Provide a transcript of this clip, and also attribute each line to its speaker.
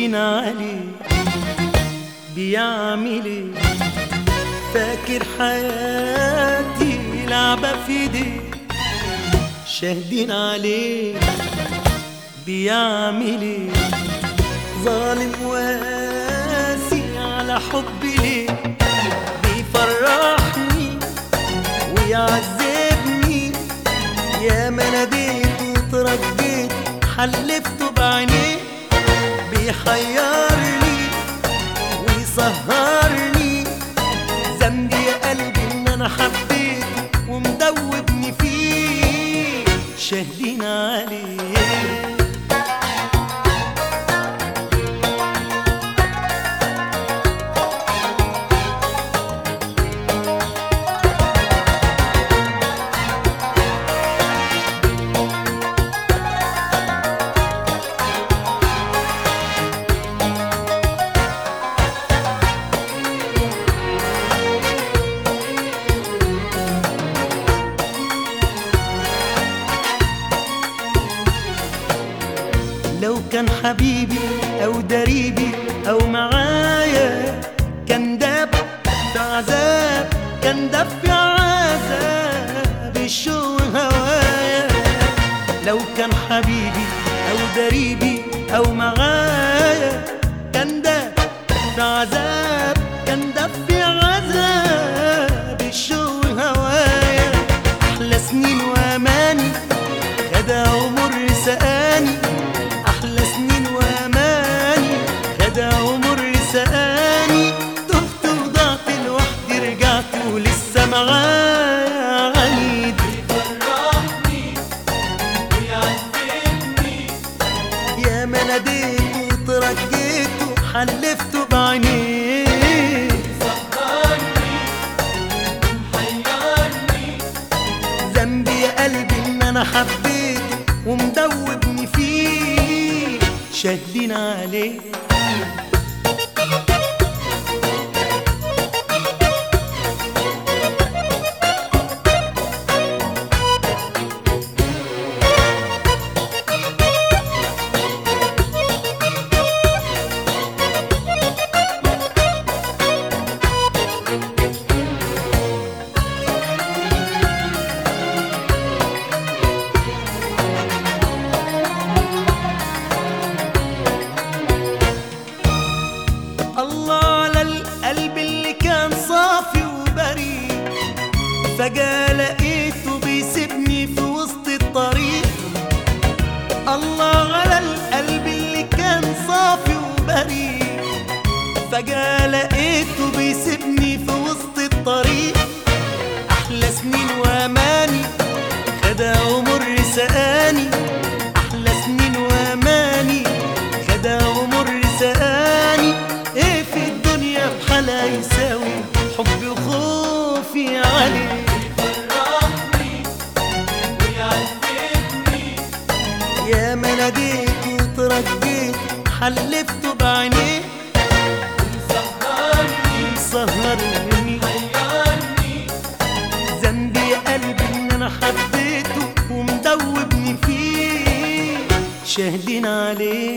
Speaker 1: شاهدين عليه بيعمل ايه فاكر حياتي لعبة في ايديه شاهدين عليه بيعمل ايه ظالم واسي على حبي ليه بيفرحني ويعذبني يا ما ناديت وترجيت حلفته بعينيه بيحيرني ويسهرني ذنبي يا قلبي ان انا حبيته ومدوبني فيه شاهدين عليه لو كان حبيبي او دريبي او معايا كان داب في عذاب كان داب في عذاب الشوق هوايا لو كان حبيبي او دريبي او معايا كان داب في عذاب كان داب في عذاب الشوق هوايا احلى سنين واماني خدع ومر سقاني احلى سنين واماني خدع ومر سقاني تهت وضعت لوحدي رجعت ولسه معايا عنيد
Speaker 2: بيفرحني ويعذبني
Speaker 1: يا ما ناديت وترجيت وحلفته بعينيه
Speaker 2: سهرني محيرني
Speaker 1: ذنبي يا قلبي ان انا حبيته ومدوبني فيه شاهدين عليه الله على القلب اللي كان صافي وبريء فجأة لقيته بيسيبني في وسط الطريق الله على القلب اللي كان صافي وبريء فجأة لقيته بيسيبني في وسط الطريق أحلى سنين وأماني خدع ومر سقاني أحلى سنين وأماني خدع ومر سقاني إيه في الدنيا بحالها يساوي حبي وخوفي عليه
Speaker 2: بيفرحني ويعذبني
Speaker 1: يا ما ناديت وترجيت حلفته بعينيه
Speaker 2: سهرني
Speaker 1: سهرني
Speaker 2: محيرني
Speaker 1: ذنبي يا قلبي ان انا حبيته ومدوبني فيه شاهدين عليه